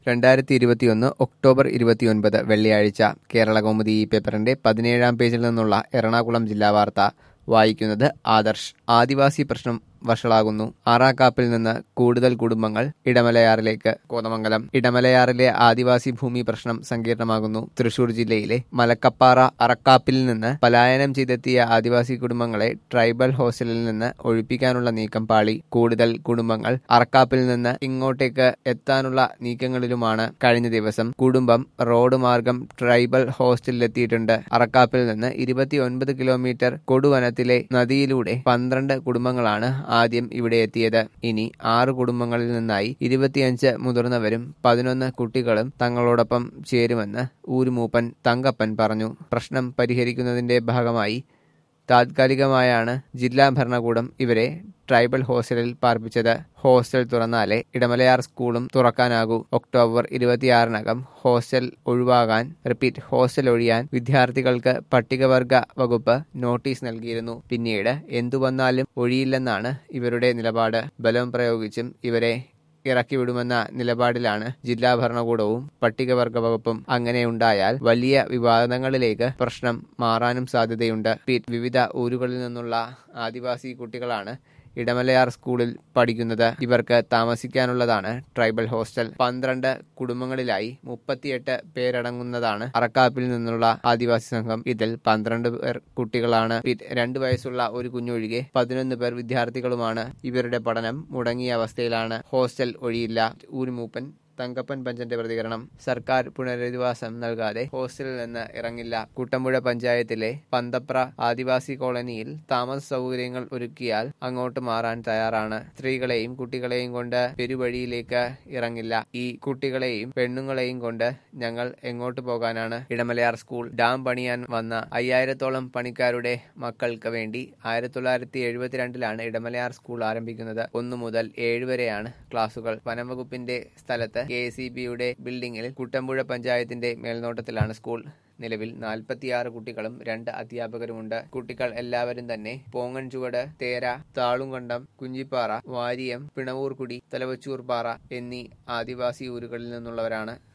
രണ്ടായിരത്തി ഇരുപത്തിയൊന്ന് ഒക്ടോബർ ഇരുപത്തിയൊൻപത് വെള്ളിയാഴ്ച കേരള കൗമുദി ഈ പേപ്പറിന്റെ പതിനേഴാം പേജിൽ നിന്നുള്ള എറണാകുളം ജില്ലാ വാർത്ത വായിക്കുന്നത് ആദർശ് ആദിവാസി പ്രശ്നം വഷളാകുന്നു ആറാക്കാപ്പിൽ നിന്ന് കൂടുതൽ കുടുംബങ്ങൾ ഇടമലയാറിലേക്ക് കോതമംഗലം ഇടമലയാറിലെ ആദിവാസി ഭൂമി പ്രശ്നം സങ്കീർണമാകുന്നു തൃശൂർ ജില്ലയിലെ മലക്കപ്പാറ അറക്കാപ്പിൽ നിന്ന് പലായനം ചെയ്തെത്തിയ ആദിവാസി കുടുംബങ്ങളെ ട്രൈബൽ ഹോസ്റ്റലിൽ നിന്ന് ഒഴിപ്പിക്കാനുള്ള നീക്കം പാളി കൂടുതൽ കുടുംബങ്ങൾ അറക്കാപ്പിൽ നിന്ന് ഇങ്ങോട്ടേക്ക് എത്താനുള്ള നീക്കങ്ങളിലുമാണ് കഴിഞ്ഞ ദിവസം കുടുംബം റോഡ് മാർഗം ട്രൈബൽ ഹോസ്റ്റലിലെത്തിയിട്ടുണ്ട് അറക്കാപ്പിൽ നിന്ന് ഇരുപത്തിയൊൻപത് കിലോമീറ്റർ കൊടുവനത്തിലെ നദിയിലൂടെ പന്ത്രണ്ട് കുടുംബങ്ങളാണ് ആദ്യം ഇവിടെ എത്തിയത് ഇനി ആറ് കുടുംബങ്ങളിൽ നിന്നായി ഇരുപത്തിയഞ്ച് മുതിർന്നവരും പതിനൊന്ന് കുട്ടികളും തങ്ങളോടൊപ്പം ചേരുമെന്ന് ഊരുമൂപ്പൻ തങ്കപ്പൻ പറഞ്ഞു പ്രശ്നം പരിഹരിക്കുന്നതിന്റെ ഭാഗമായി താത്കാലികമായാണ് ജില്ലാ ഭരണകൂടം ഇവരെ ട്രൈബൽ ഹോസ്റ്റലിൽ പാർപ്പിച്ചത് ഹോസ്റ്റൽ തുറന്നാലേ ഇടമലയാർ സ്കൂളും തുറക്കാനാകൂ ഒക്ടോബർ ഇരുപത്തിയാറിനകം ഹോസ്റ്റൽ ഒഴിവാകാൻ റിപ്പീറ്റ് ഹോസ്റ്റൽ ഒഴിയാൻ വിദ്യാർത്ഥികൾക്ക് പട്ടികവർഗ വകുപ്പ് നോട്ടീസ് നൽകിയിരുന്നു പിന്നീട് എന്തു വന്നാലും ഒഴിയില്ലെന്നാണ് ഇവരുടെ നിലപാട് ബലം പ്രയോഗിച്ചും ഇവരെ ഇറക്കിവിടുമെന്ന നിലപാടിലാണ് ജില്ലാ ഭരണകൂടവും പട്ടികവർഗ വകുപ്പും അങ്ങനെയുണ്ടായാൽ വലിയ വിവാദങ്ങളിലേക്ക് പ്രശ്നം മാറാനും സാധ്യതയുണ്ട് വിവിധ ഊരുകളിൽ നിന്നുള്ള ആദിവാസി കുട്ടികളാണ് ഇടമലയാർ സ്കൂളിൽ പഠിക്കുന്നത് ഇവർക്ക് താമസിക്കാനുള്ളതാണ് ട്രൈബൽ ഹോസ്റ്റൽ പന്ത്രണ്ട് കുടുംബങ്ങളിലായി മുപ്പത്തിയെട്ട് പേരടങ്ങുന്നതാണ് അറക്കാപ്പിൽ നിന്നുള്ള ആദിവാസി സംഘം ഇതിൽ പന്ത്രണ്ട് പേർ കുട്ടികളാണ് രണ്ടു വയസ്സുള്ള ഒരു കുഞ്ഞൊഴികെ പതിനൊന്ന് പേർ വിദ്യാർത്ഥികളുമാണ് ഇവരുടെ പഠനം മുടങ്ങിയ അവസ്ഥയിലാണ് ഹോസ്റ്റൽ ഒഴിയില്ല ഊരുമൂപ്പൻ തങ്കപ്പൻ പഞ്ചന്റെ പ്രതികരണം സർക്കാർ പുനരധിവാസം നൽകാതെ ഹോസ്റ്റലിൽ നിന്ന് ഇറങ്ങില്ല കുട്ടമ്പുഴ പഞ്ചായത്തിലെ പന്തപ്ര ആദിവാസി കോളനിയിൽ താമസ സൗകര്യങ്ങൾ ഒരുക്കിയാൽ അങ്ങോട്ട് മാറാൻ തയ്യാറാണ് സ്ത്രീകളെയും കുട്ടികളെയും കൊണ്ട് പെരുവഴിയിലേക്ക് ഇറങ്ങില്ല ഈ കുട്ടികളെയും പെണ്ണുങ്ങളെയും കൊണ്ട് ഞങ്ങൾ എങ്ങോട്ട് പോകാനാണ് ഇടമലയാർ സ്കൂൾ ഡാം പണിയാൻ വന്ന അയ്യായിരത്തോളം പണിക്കാരുടെ മക്കൾക്ക് വേണ്ടി ആയിരത്തി തൊള്ളായിരത്തി എഴുപത്തിരണ്ടിലാണ് ഇടമലയാർ സ്കൂൾ ആരംഭിക്കുന്നത് ഒന്നു മുതൽ ഏഴ് വരെയാണ് ക്ലാസുകൾ വനംവകുപ്പിന്റെ സ്ഥലത്ത് കെ സി ബിയുടെ ബിൽഡിംഗിൽ കുട്ടമ്പുഴ പഞ്ചായത്തിന്റെ മേൽനോട്ടത്തിലാണ് സ്കൂൾ നിലവിൽ നാൽപ്പത്തിയാറ് കുട്ടികളും രണ്ട് അധ്യാപകരുമുണ്ട് കുട്ടികൾ എല്ലാവരും തന്നെ പോങ്ങൻ ചുവട് തേര താളുംകണ്ടം കുഞ്ചിപ്പാറ വാരിയം പിണവൂർകുടി തലവച്ചൂർ പാറ എന്നീ ആദിവാസി ഊരുകളിൽ നിന്നുള്ളവരാണ്